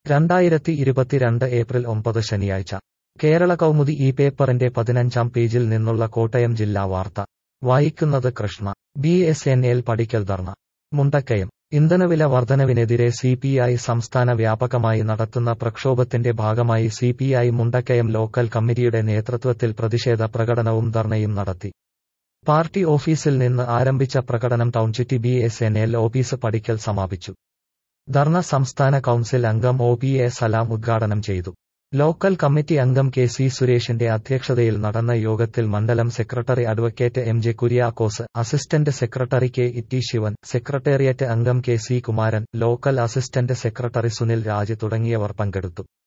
രണ്ടായിരത്തി ഇരുപത്തിരണ്ട് ഏപ്രിൽ ഒമ്പത് ശനിയാഴ്ച കേരള കൗമുദി ഈ പേപ്പറിന്റെ പതിനഞ്ചാം പേജിൽ നിന്നുള്ള കോട്ടയം ജില്ലാ വാർത്ത വായിക്കുന്നത് Krishna B S N L പഠിക്കൽ ധർണ മുണ്ടക്കയം ഇന്ധനവില വർധനവിനെതിരെ സി പി ഐ സംസ്ഥാന വ്യാപകമായി നടത്തുന്ന പ്രക്ഷോഭത്തിന്റെ ഭാഗമായി C P I Mundakayam local കമ്മിറ്റിയുടെ നേതൃത്വത്തിൽ പ്രതിഷേധ പ്രകടനവും ധർണയും നടത്തി പാർട്ടി ഓഫീസിൽ നിന്ന് ആരംഭിച്ച പ്രകടനം ടൗൺചുറ്റി B S N L office പടിക്കൽ സമാപിച്ചു ധർണ സംസ്ഥാന കൌൺസിൽ അംഗം ഒ പി എ സലാം ഉദ്ഘാടനം ചെയ്തു ലോക്കൽ കമ്മിറ്റി അംഗം കെ സി സുരേഷിന്റെ അധ്യക്ഷതയിൽ നടന്ന യോഗത്തിൽ മണ്ഡലം secretary advocate M J Kuriakose assistant secretary K ET Sivan secretariat അംഗം K C Kumaran local assistant secretary Sunil Raj തുടങ്ങിയവർ പങ്കെടുത്തു